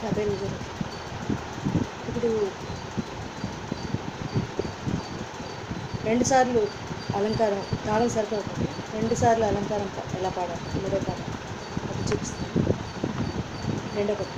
పేరు విజయ ఇప్పుడు రెండు సార్లు అలంకారం తాళం సరిపోతుంది రెండు సార్లు అలంకారం ప- ఎలా పాడాలి మూడో పాట అది చూపిస్తాను రెండో పాట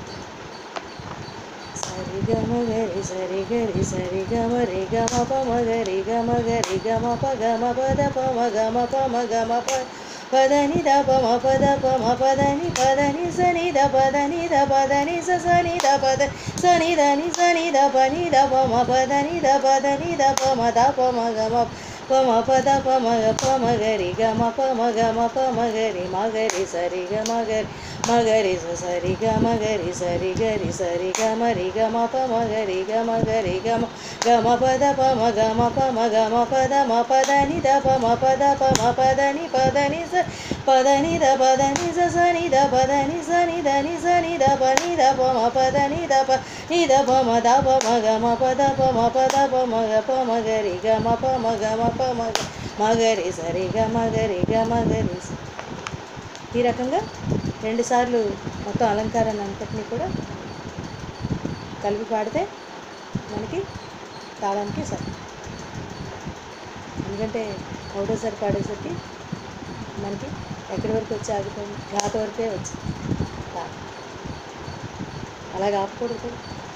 సరి గమ గరి సరి గరి సరి గమ రి గమ పమ గరి గమ గరి గమ ప గమ పద పమ గమ పమ గమ ప పదని ద పమ పద పమ పదని పదని సని ద పదని ద పదని స సని ద పద సని దని సని ద పని ద పమ పదని ద పదని ద పమ ద పమ గమ పమ పద పమ గ పమ గరి గమ పమ గమ పమ గరి మగరి సరి గమ గరి మగరి స సరి గమ గరి సరి గరి సరి గమ రి గమ పమ గరి గమ గరి గమ గమ పద పమ గమ పమ గమ పద మ పదని ద పమ పద పమ పదని పదని స పదని ద పదని స సని ద పదని సని దని సని ద పని ద పమ పదని ద ప ని ద పమ ద పమ గమ పద పమ పద పమ గ పమ గరి గమ పమ గమ పమ గ మగరి సరి గమ గరి గమ గరి స ఈ రకంగా రెండుసార్లు మొత్తం అలంకారాన్ని అంతటినీ కూడా కలిపి పాడితే మనకి తాళానికి సరి ఎందుకంటే ఒకటోసారి పాడేసరికి మనకి ఎక్కడి వరకు వచ్చి ఆగిపోయింది ఘాత వరకే వచ్చింది తాళం అలాగ ఆపకూడదు కదా.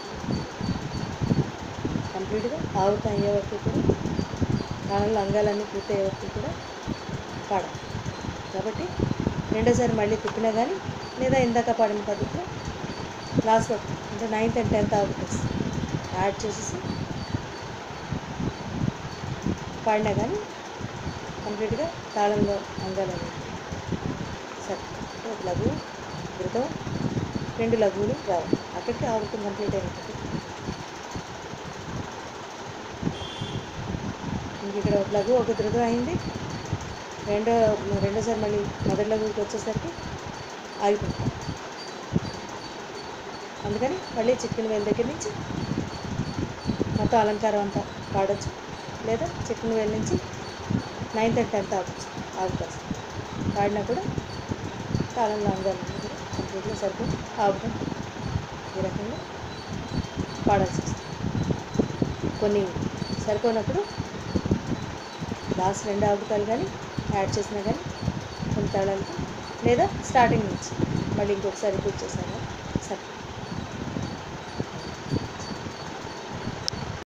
కంప్లీట్గా ఆవుతం అయ్యే వరకు కూడా తాళంలో అంగాలన్నీ పూర్తయ్యే వరకు కూడా పాడాలి కాబట్టి రెండోసారి మళ్ళీ తిప్పినా కానీ లేదా ఇందాక పాడిన పద్ధతిలో లాస్ట్లో అంటే నైన్త్ అండ్ టెన్త్ ఆవుటర్స్ యాడ్ చేసేసి పాడినా కానీ కంప్లీట్గా తాళంలో అంగాలని సరే ఒక లఘువు ధృతం రెండు లఘువులు రావాలి అక్కడికి ఆవుతం కంప్లీట్ అయినట్టు ఇంక ఇక్కడ ఒక లఘువు ఒక ధృతం అయింది రెండో రెండోసారి మళ్ళీ మొదటి లఘువుకి వచ్చేసరికి ఆగిపోతాం అందుకని మళ్ళీ చికెన్ వేల దగ్గర నుంచి మొత్తం అలంకారం అంతా పాడొచ్చు లేదా చికెన్ వేల నుంచి నైన్త్ అండ్ టెన్త్ ఆగచ్చు ఆగుతారు పాడినా కూడా తాళంలో అంగాలు కూడా కంప్లీట్గా సరిపోయి ఆగుతాం ఈ రకంగా పాడాల్సి వస్తుంది కొన్ని సరిపోయినప్పుడు లాస్ట్ రెండు ఆగుతాలు కానీ యాడ్ చేసినా కానీ కొన్ని తాళాలకి లేదా స్టార్టింగ్ నుంచి మళ్ళీ ఇంకొకసారి పూర్తి చేసినా కానీ